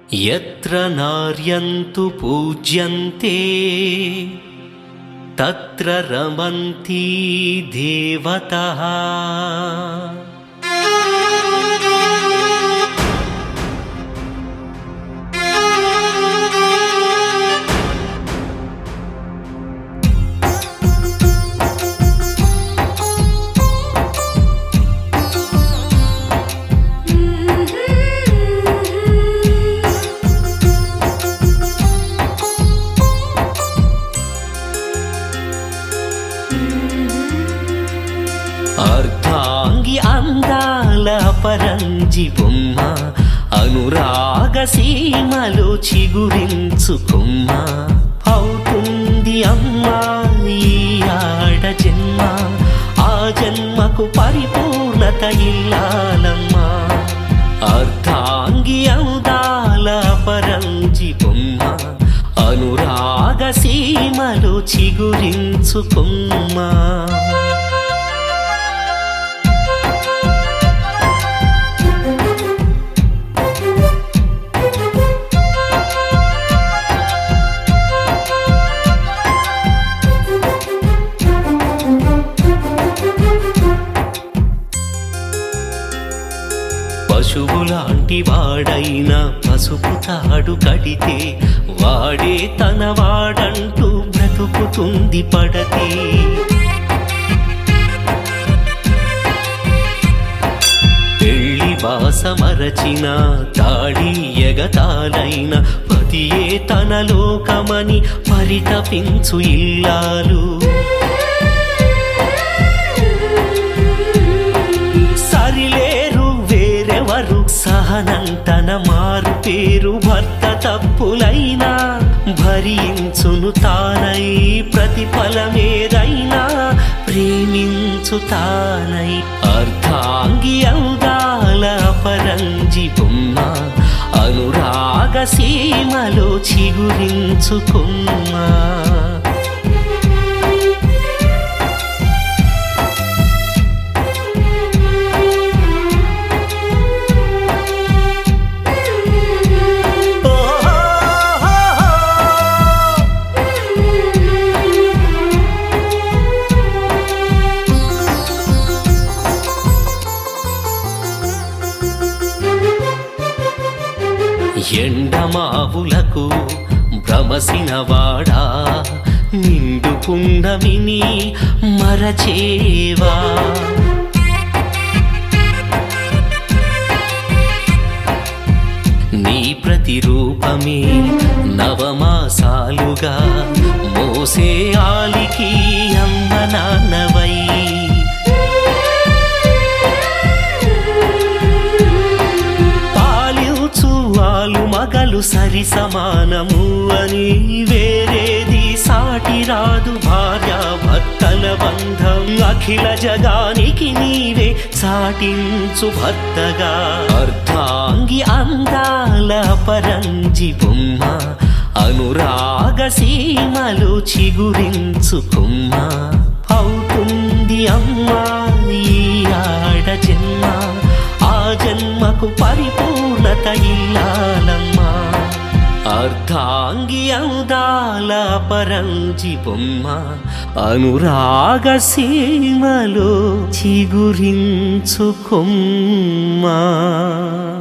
यत्र नार्यन्तु पूज्यन्ते तत्र रमन्ति देवतः అర్ధాంగి అందాల పరంజి బొమ్మ అనురాగ సీమలో చిగురించు కొమ్మ అవుతుంది అమ్మా ఈ ఆడ జన్మ ఆ జన్మకు పరిపూర్ణత ఇల్లాలమ్మా అర్ధాంగి అందాల పరంజి బొమ్మ అనురాగ సీమలో చిగురించు కొమ్మ పశువులాంటి వాడైనా పసుపు తాడు కడితే వాడే తన వాడంటూ బ్రతుకుతుంది పడతే పెళ్లి బాస మరచిన తాడి ఎగతాలైన పతియే తన లోకమని పరితపించు ఇల్లాలు సరిలేరు వేరెవరు సహనంతన మారు పేరు భర్త తప్పులైనా భరించును తానై ప్రతిఫలమేదైనా ప్రేమించు తానై అర్ధాంగి అందాల పరంజి బొమ్మ అనురాగ సీమలో చిగురించుకుమ్మా ఎండమావులకు భ్రమసిన వాడా నిండు పుండమిని మరచేవా నీ ప్రతిరూపమే నవమాసాలుగా మోసే ఆలికి అమ్మ నాన్నవై పాలించు వాలు మగలు సరి సమానము అని వేరేది సాటి రాదు భార్య భర్తల బంధం అఖిల జగానికి నీవే సాటించు భర్తగా అర్ధాంగి అందాల పరంజి బొమ్మ అనురాగ సీమలు చిగురించు కొమ్మ అవుతుంది అమ్మా ఈ ఆడ జన్మ ఆ జన్మకు పరిపూర్ణత ఇల్లాలమ్మా అర్ధాంగి అందాల పరంజి బొమ్మ అనురాగ సీమలో చిగురించు కొమ్మ